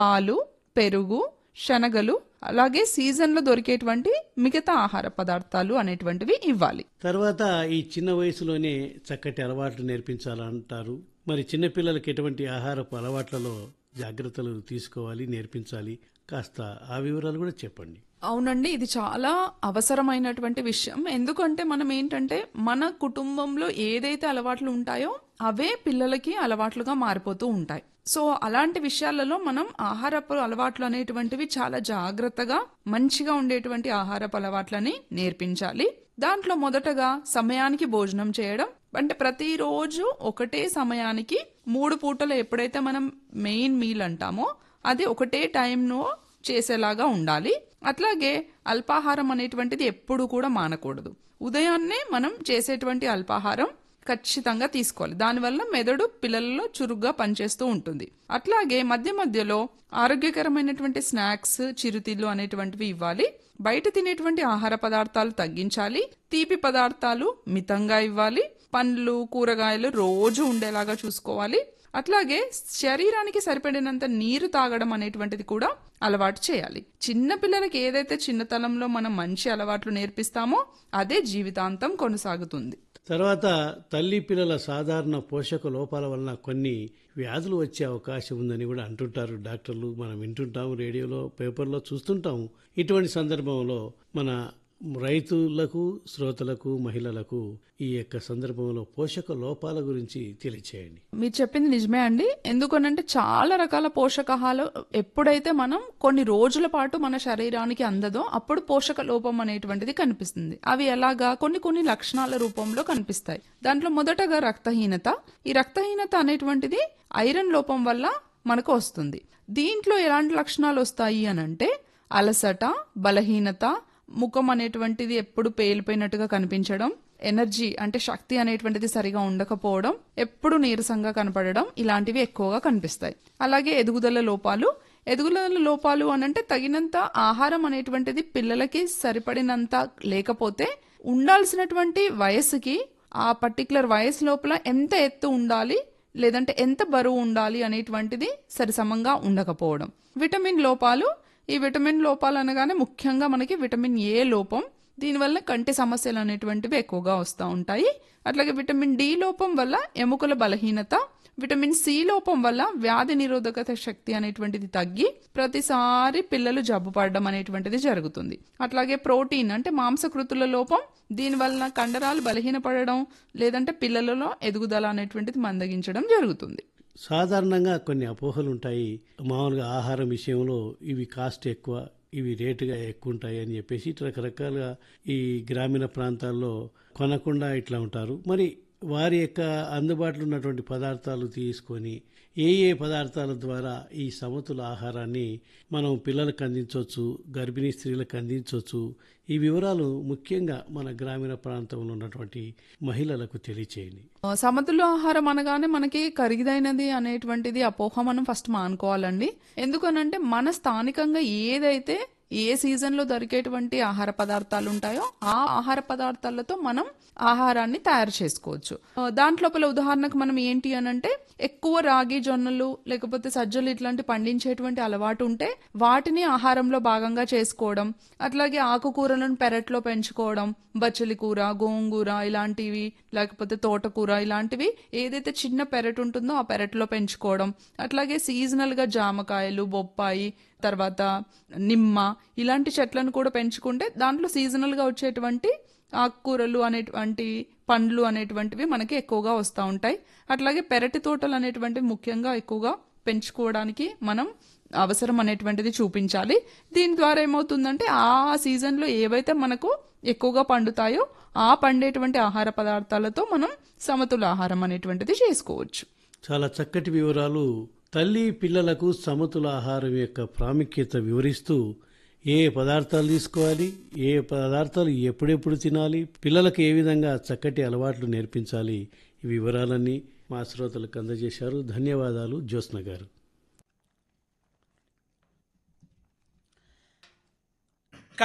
పాలు పెరుగు శనగలు అలాగే సీజన్లో దొరికేటువంటి మిగతా ఆహార పదార్థాలు అనేటువంటివి ఇవ్వాలి తర్వాత ఈ చిన్న వయసులోనే చక్కటి అలవాట్లు నేర్పించాలంటారు మరి చిన్నపిల్లలకి ఎటువంటి ఆహారపు అలవాట్లలో జాగ్రత్తలు తీసుకోవాలి నేర్పించాలి కాస్త ఆ వివరాలు కూడా చెప్పండి అవునండి ఇది చాలా అవసరమైనటువంటి విషయం ఎందుకంటే మనం ఏంటంటే మన కుటుంబంలో ఏదైతే అలవాట్లు ఉంటాయో అవే పిల్లలకి అలవాట్లుగా మారిపోతూ ఉంటాయి సో అలాంటి విషయాలలో మనం ఆహారపు అలవాట్లు అనేటువంటివి చాలా జాగ్రత్తగా మంచిగా ఉండేటువంటి ఆహారపు అలవాట్లని నేర్పించాలి దాంట్లో మొదటగా సమయానికి భోజనం చేయడం అంటే ప్రతిరోజు ఒకటే సమయానికి మూడు పూటలు ఎప్పుడైతే మనం మెయిన్ మీల్ అంటామో అది ఒకటే టైంలో చేసేలాగా ఉండాలి అట్లాగే అల్పాహారం అనేటువంటిది ఎప్పుడు కూడా మానకూడదు ఉదయాన్నే మనం చేసేటువంటి అల్పాహారం ఖచ్చితంగా తీసుకోవాలి దానివల్ల మెదడు పిల్లలలో చురుగ్గా పనిచేస్తూ ఉంటుంది అట్లాగే మధ్య మధ్యలో ఆరోగ్యకరమైనటువంటి స్నాక్స్ చిరుతిళ్ళు అనేటువంటివి ఇవ్వాలి బయట తినేటువంటి ఆహార పదార్థాలు తగ్గించాలి తీపి పదార్థాలు మితంగా ఇవ్వాలి పండ్లు కూరగాయలు రోజు ఉండేలాగా చూసుకోవాలి అట్లాగే శరీరానికి సరిపడినంత నీరు తాగడం అనేటువంటిది కూడా అలవాటు చేయాలి చిన్న పిల్లలకి ఏదైతే చిన్నతనంలో మనం మంచి అలవాట్లు నేర్పిస్తామో అదే జీవితాంతం కొనసాగుతుంది తర్వాత తల్లి పిల్లల సాధారణ పోషక లోపాల వలన కొన్ని వ్యాధులు వచ్చే అవకాశం ఉందని కూడా అంటుంటారు డాక్టర్లు మనం వింటుంటాం రేడియోలో పేపర్లో చూస్తుంటాం ఇటువంటి సందర్భంలో మన రైతులకు శ్రోతలకు మహిళలకు ఈ యొక్క సందర్భంలో పోషక లోపాల గురించి తెలియచేయండి మీరు చెప్పింది నిజమే అండి ఎందుకనంటే చాలా రకాల పోషకాహాలు ఎప్పుడైతే మనం కొన్ని రోజుల పాటు మన శరీరానికి అందదో అప్పుడు పోషక లోపం అనేటువంటిది కనిపిస్తుంది అవి ఎలాగా కొన్ని కొన్ని లక్షణాల రూపంలో కనిపిస్తాయి దాంట్లో మొదటగా రక్తహీనత ఈ రక్తహీనత అనేటువంటిది ఐరన్ లోపం వల్ల మనకు వస్తుంది దీంట్లో ఎలాంటి లక్షణాలు వస్తాయి అని అంటే అలసట బలహీనత ముఖం అనేటువంటిది ఎప్పుడు పేలిపోయినట్టుగా కనిపించడం ఎనర్జీ అంటే శక్తి అనేటువంటిది సరిగా ఉండకపోవడం ఎప్పుడు నీరసంగా కనపడడం ఇలాంటివి ఎక్కువగా కనిపిస్తాయి అలాగే ఎదుగుదల లోపాలు ఎదుగుదల లోపాలు అనంటే తగినంత ఆహారం అనేటువంటిది పిల్లలకి సరిపడినంత లేకపోతే ఉండాల్సినటువంటి వయసుకి ఆ పర్టికులర్ వయసు లోపల ఎంత ఎత్తు ఉండాలి లేదంటే ఎంత బరువు ఉండాలి అనేటువంటిది సరిసమంగా ఉండకపోవడం విటమిన్ లోపాలు ఈ విటమిన్ లోపాలు అనగానే ముఖ్యంగా మనకి విటమిన్ ఏ లోపం దీనివల్ల కంటి సమస్యలు అనేటువంటివి ఎక్కువగా వస్తూ ఉంటాయి అట్లాగే విటమిన్ డి లోపం వల్ల ఎముకల బలహీనత విటమిన్ సి లోపం వల్ల వ్యాధి నిరోధకత శక్తి అనేటువంటిది తగ్గి ప్రతిసారి పిల్లలు జబ్బు పడడం అనేటువంటిది జరుగుతుంది అట్లాగే ప్రోటీన్ అంటే మాంసకృతుల లోపం దీనివల్ల కండరాలు బలహీనపడడం లేదంటే పిల్లలలో ఎదుగుదల అనేటువంటిది మందగించడం జరుగుతుంది సాధారణంగా కొన్ని అపోహలు ఉంటాయి మామూలుగా ఆహారం విషయంలో ఇవి కాస్ట్ ఎక్కువ ఇవి రేటుగా ఎక్కువ ఉంటాయి అని చెప్పేసి ఇట్లా రకరకాలుగా ఈ గ్రామీణ ప్రాంతాల్లో కొనకుండా ఇట్లా ఉంటారు మరి వారి యొక్క అందుబాటులో ఉన్నటువంటి పదార్థాలు తీసుకొని ఏ ఏ పదార్థాల ద్వారా ఈ సమతుల ఆహారాన్ని మనం పిల్లలకు అందించవచ్చు గర్భిణీ స్త్రీలకు అందించవచ్చు ఈ వివరాలు ముఖ్యంగా మన గ్రామీణ ప్రాంతంలో ఉన్నటువంటి మహిళలకు తెలియచేయండి ఆ, సమతుల్య ఆహారం అనగానే మనకి ఖరీదైనది అనేటువంటిది అపోహ మనం ఫస్ట్ మానుకోవాలండి ఎందుకనంటే మన స్థానికంగా ఏదైతే ఏ సీజన్ లో దొరికేటువంటి ఆహార పదార్థాలు ఉంటాయో ఆ ఆహార పదార్థాలతో మనం ఆహారాన్ని తయారు చేసుకోవచ్చు ఆ, దాంట్లోపల ఉదాహరణకు మనం ఏంటి అనంటే ఎక్కువ రాగి జొన్నలు లేకపోతే సజ్జలు ఇట్లాంటి పండించేటువంటి అలవాటు ఉంటే వాటిని ఆహారంలో భాగంగా చేసుకోవడం అట్లాగే ఆకుకూరలను పెరట్లో పెంచుకోవడం బచ్చలి కూర గోంగూర ఇలాంటివి లేకపోతే తోటకూర ఇలాంటివి ఏదైతే చిన్న పెరట్ ఉంటుందో ఆ పెరట్లో పెంచుకోవడం అట్లాగే సీజనల్ గా జామకాయలు బొప్పాయి తర్వాత నిమ్మ ఇలాంటి చెట్లను కూడా పెంచుకుంటే దాంట్లో సీజనల్ గా వచ్చేటువంటి ఆకుకూరలు అనేటువంటి పండ్లు అనేటువంటివి మనకి ఎక్కువగా వస్తూ ఉంటాయి అట్లాగే పెరటి తోటలు అనేటువంటివి ముఖ్యంగా ఎక్కువగా పెంచుకోవడానికి మనం అవసరం అనేటువంటిది చూపించాలి దీని ద్వారా ఏమవుతుందంటే ఆ సీజన్లో ఏవైతే మనకు ఎక్కువగా పండుతాయో ఆ పండేటువంటి ఆహార పదార్థాలతో మనం సమతుల ఆహారం అనేటువంటిది చేసుకోవచ్చు చాలా చక్కటి వివరాలు తల్లి పిల్లలకు సమతుల ఆహారం యొక్క ప్రాముఖ్యత వివరిస్తూ ఏ పదార్థాలు తీసుకోవాలి ఏ పదార్థాలు ఎప్పుడెప్పుడు తినాలి పిల్లలకు ఏ విధంగా చక్కటి అలవాట్లు నేర్పించాలి ఈ వివరాలన్నీ మా శ్రోతలకు అందజేశారు ధన్యవాదాలు జ్యోత్స్న గారు